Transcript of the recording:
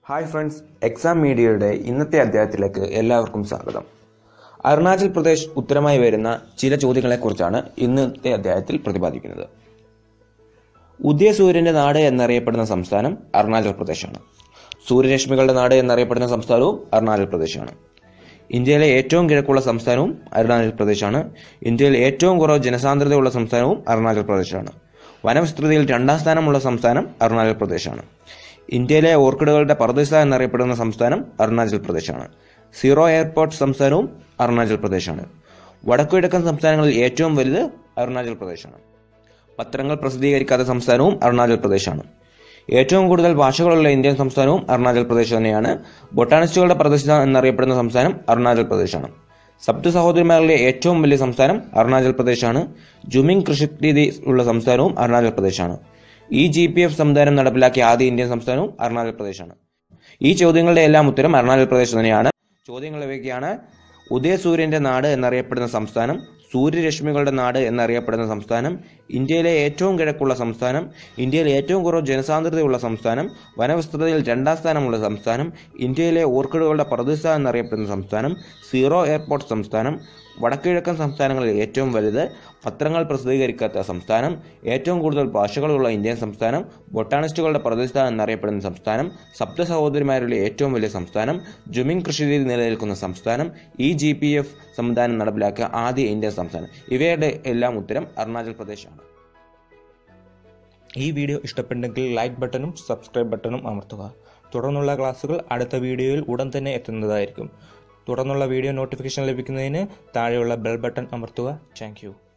hi friends exam മീഡിയയുടെ ഇന്നത്തെ അധ്യായത്തിലേക്ക് എല്ലാവർക്കും സ്വാഗതം അരുണാചൽ പ്രദേശ് ഉത്തരമായി വരുന്ന ചില ചോദ്യങ്ങളെക്കുറിച്ചാണ് ഇന്നത്തെ അധ്യായത്തിൽ പ്രതിപാദിക്കുന്നത് ഉദയസൂര്യന്റെ നാട് എന്നറിയപ്പെടുന്ന സംസ്ഥാനം അരുണാചൽ പ്രദേശാണ് സൂര്യരശ്മികളുടെ നാട് എന്നറിയപ്പെടുന്ന സംസ്ഥാനവും അരുണാചൽ പ്രദേശാണ് ഇന്ത്യയിലെ ഏറ്റവും കിഴക്കുള്ള സംസ്ഥാനവും അരുണാചൽ പ്രദേശാണ് ഇന്ത്യയിൽ ഏറ്റവും കുറവ് ജനസാന്ദ്രതയുള്ള സംസ്ഥാനവും അരുണാചൽ പ്രദേശാണ് വനവിസ്തൃതിയിൽ രണ്ടാം സ്ഥാനമുള്ള സംസ്ഥാനം അരുണാചൽ പ്രദേശാണ് ഇന്ത്യയിലെ ഓർക്കിഡുകളുടെ പർദേശ എന്നറിയപ്പെടുന്ന സംസ്ഥാനം അരുണാചൽ പ്രദേശാണ് സീറോ എയർപോർട്ട് സംസ്ഥാനവും അരുണാചൽ പ്രദേശാണ് വടക്കുകിഴക്കൻ സംസ്ഥാനങ്ങളിൽ ഏറ്റവും വലുത് അരുണാചൽ പ്രദേശാണ് പത്രങ്ങൾ പ്രസിദ്ധീകരിക്കാത്ത സംസ്ഥാനവും അരുണാചൽ പ്രദേശാണ് ഏറ്റവും കൂടുതൽ ഭാഷകളുള്ള ഇന്ത്യൻ സംസ്ഥാനവും അരുണാചൽ പ്രദേശ് തന്നെയാണ് ബൊട്ടാണിസ്റ്റുകളുടെ പ്രദേശം എന്നറിയപ്പെടുന്ന സംസ്ഥാനം അരുണാചൽ പ്രദേശാണ് സപ്ത സഹോദരിമാരിലെ ഏറ്റവും വലിയ സംസ്ഥാനം അരുണാചൽ പ്രദേശാണ് ജുമിങ് കൃഷി രീതി ഉള്ള സംസ്ഥാനവും അരുണാചൽ പ്രദേശാണ് ഈ ജി പി എഫ് സംവിധാനം നടപ്പിലാക്കിയ ആദ്യ ഇന്ത്യൻ സംസ്ഥാനവും അരുണാചൽ പ്രദേശാണ് ഈ ചോദ്യങ്ങളുടെ എല്ലാം ഉത്തരം അരുണാചൽ പ്രദേശ് തന്നെയാണ് ചോദ്യങ്ങൾ ഇവയ്ക്കാണ് ഉദയസൂര്യന്റെ നാട് എന്നറിയപ്പെടുന്ന സംസ്ഥാനം സൂര്യരശ്മികളുടെ നാട് എന്നറിയപ്പെടുന്ന സംസ്ഥാനം ഇന്ത്യയിലെ ഏറ്റവും കിഴക്കുള്ള സംസ്ഥാനം ഇന്ത്യയിൽ ഏറ്റവും കുറവ് ജനസാന്ദ്രതയുള്ള സംസ്ഥാനം വനവിസ്തൃതിയിൽ രണ്ടാം സ്ഥാനമുള്ള സംസ്ഥാനം ഇന്ത്യയിലെ ഓർക്കിഡുകളുടെ പ്രദേശ എന്നറിയപ്പെടുന്ന സംസ്ഥാനം സീറോ എയർപോർട്ട് സംസ്ഥാനം വടക്കുകിഴക്കൻ സംസ്ഥാനങ്ങളിൽ ഏറ്റവും വലുത് പത്രങ്ങൾ പ്രസിദ്ധീകരിക്കാത്ത സംസ്ഥാനം ഏറ്റവും കൂടുതൽ ഭാഷകളുള്ള ഇന്ത്യൻ സംസ്ഥാനം ബൊട്ടാണിസ്റ്റുകളുടെ പ്രദേശ എന്നറിയപ്പെടുന്ന സംസ്ഥാനം സപ്ത സഹോദരിമാരിലെ ഏറ്റവും വലിയ സംസ്ഥാനം ജുമിങ് കൃഷി രീതി നിലനിൽക്കുന്ന സംസ്ഥാനം ഈ ജി പി എഫ് സംവിധാനം നടപ്പിലാക്കിയ ആദ്യ ഇന്ത്യൻ സംസ്ഥാനം ഇവയുടെ എല്ലാം ഉത്തരം അരുണാചൽ പ്രദേശാണ് ഈ വീഡിയോ ഇഷ്ടപ്പെട്ടെങ്കിൽ ലൈക്ക് ബട്ടണും സബ്സ്ക്രൈബ് ബട്ടണും അമർത്തുക തുടർന്നുള്ള ക്ലാസ്സുകൾ അടുത്ത വീഡിയോയിൽ ഉടൻ തന്നെ എത്തുന്നതായിരിക്കും തുടർന്നുള്ള വീഡിയോ നോട്ടിഫിക്കേഷൻ ലഭിക്കുന്നതിന് താഴെയുള്ള ബെൽ ബട്ടൺ അമർത്തുക താങ്ക്